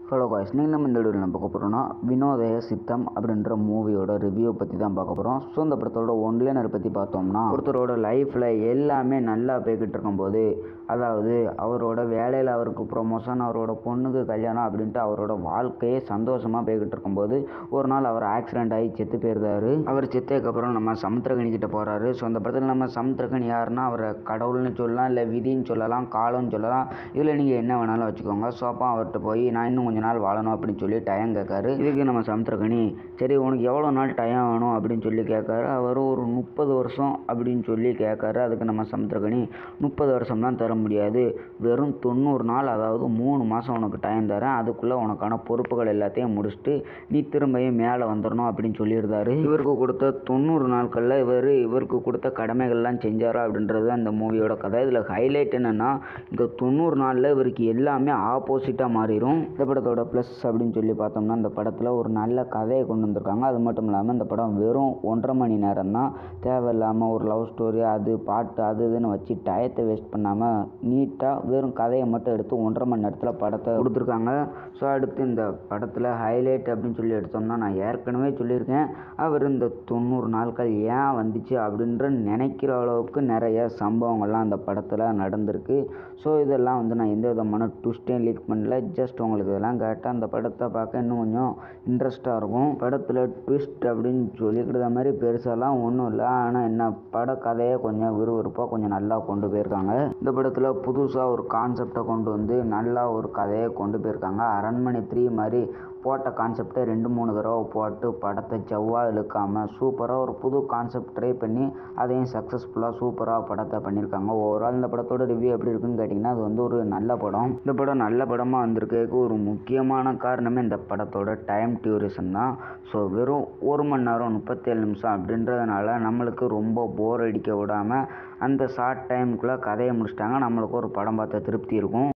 hello guys நீங்கள் நம்ம இந்த வீடியோவில் நம்ம பார்க்க போகிறோம்னா வினோதய சித்தம் அப்படின்ற மூவியோட ரிவ்யூ பற்றி தான் பார்க்க போகிறோம் ஸோ இந்த படத்தோட ஒன்லைனர் பற்றி பார்த்தோம்னா ஒருத்தரோட லைஃப்பில் எல்லாமே நல்லா போய்கிட்டு இருக்கும்போது அதாவது அவரோட வேலையில் அவருக்கு ப்ரொமோஷன் அவரோட பொண்ணுக்கு கல்யாணம் அப்படின்ட்டு அவரோட வாழ்க்கையே சந்தோஷமாக போய்கிட்டு இருக்கும்போது ஒரு நாள் அவர் ஆக்சிடென்ட் ஆகி செத்து போயிருந்தாரு அவர் செத்ததுக்கப்புறம் நம்ம சமுத்திரகனி கிட்ட போகிறாரு ஸோ அந்த படத்தில் நம்ம சமுத்திரகனி யாருன்னா அவரை கடவுள்னு சொல்லலாம் இல்லை விதின்னு சொல்லலாம் காலம்னு சொல்லலாம் இதில் நீங்கள் என்ன வேணாலும் வச்சுக்கோங்க ஸோ அப்போ அவர்கிட்ட போய் நான் இன்னும் கொஞ்ச நாள் வாழணும் அப்படின்னு சொல்லி டைம் கேட்காரு இதுக்கு நம்ம சமுத்திரகனி சரி உனக்கு எவ்வளோ நாள் டைம் வேணும் அப்படின்னு சொல்லி கேட்காரு அவர் ஒரு முப்பது வருஷம் அப்படின்னு சொல்லி கேட்காரு அதுக்கு நம்ம சமுத்திரகனி முப்பது வருஷம்லாம் தர முடியாது வெறும் தொண்ணூறு நாள் அதாவது மூணு மாதம் உனக்கு டைம் தரேன் அதுக்குள்ளே உனக்கான பொறுப்புகள் எல்லாத்தையும் முடிச்சுட்டு நீ திரும்பியும் மேலே வந்துடணும் அப்படின்னு சொல்லியிருந்தாரு இவருக்கு கொடுத்த தொண்ணூறு நாட்களில் இவர் இவருக்கு கொடுத்த கடமைகள்லாம் செஞ்சாரா அப்படின்றது அந்த மூவியோட கதை இதில் ஹைலைட் என்னென்னா இந்த தொண்ணூறு நாளில் இவருக்கு எல்லாமே ஆப்போசிட்டாக மாறிடும் இந்த படத்தோட ப்ளஸ் அப்படின்னு சொல்லி பார்த்தோம்னா இந்த படத்தில் ஒரு நல்ல கதையை கொண்டு வந்திருக்காங்க அது மட்டும் இல்லாமல் இந்த படம் வெறும் ஒன்றரை மணி நேரம் தான் தேவையில்லாமல் ஒரு லவ் ஸ்டோரி அது பாட்டு அது இதுன்னு வச்சு டயத்தை வேஸ்ட் பண்ணாமல் நீட்டாக வெறும் கதையை மட்டும் எடுத்து ஒன்றரை மணி நேரத்தில் படத்தை கொடுத்துருக்காங்க ஸோ அடுத்து இந்த படத்தில் ஹைலைட் அப்படின்னு சொல்லி எடுத்தோம்னா நான் ஏற்கனவே சொல்லியிருக்கேன் அவர் இந்த தொண்ணூறு நாட்கள் ஏன் வந்துச்சு அப்படின்ற நினைக்கிற அளவுக்கு நிறைய சம்பவங்கள்லாம் அந்த படத்தில் நடந்திருக்கு ஸோ இதெல்லாம் வந்து நான் எந்த விதமான ட்விஸ்ட்டையும் லீக் பண்ணல ஜஸ்ட் உங்களுக்கு இதெல்லாம் கேட்டால் அந்த படத்தை பார்க்க இன்னும் கொஞ்சம் இன்ட்ரெஸ்ட்டாக இருக்கும் படத்தில் ட்விஸ்ட் அப்படின்னு சொல்லிக்கிட்ட மாதிரி பெருசாலாம் ஒன்றும் இல்லை ஆனால் என்ன பட கதையை கொஞ்சம் விறுவிறுப்பாக கொஞ்சம் நல்லா கொண்டு போயிருக்காங்க இந்த படத்தில் புதுசாக ஒரு கான்செப்டை கொண்டு வந்து நல்லா ஒரு கதையை கொண்டு போயிருக்காங்க அரண்மனை த்ரீ மாதிரி போட்ட கான்செப்டை ரெண்டு மூணு தடவை போட்டு படத்தை செவ்வாய் இழுக்காமல் சூப்பராக ஒரு புது கான்செப்ட் ட்ரை பண்ணி அதையும் சக்ஸஸ்ஃபுல்லாக சூப்பராக படத்தை பண்ணியிருக்காங்க ஓவரால் இந்த படத்தோட ரிவ்யூ எப்படி இருக்குன்னு கேட்டிங்கன்னா அது வந்து ஒரு நல்ல படம் இந்த படம் நல்ல படமாக வந்திருக்கிறதுக்கு ஒரு முக்கியமான காரணமே இந்த படத்தோட டைம் டியூரேஷன் தான் ஸோ வெறும் ஒரு மணி நேரம் முப்பத்தேழு நிமிஷம் அப்படின்றதுனால நம்மளுக்கு ரொம்ப போர் அடிக்க விடாமல் அந்த ஷார்ட் டைமுக்குள்ளே கதையை முடிச்சிட்டாங்க நம்மளுக்கு ஒரு படம் பார்த்த திருப்தி இருக்கும்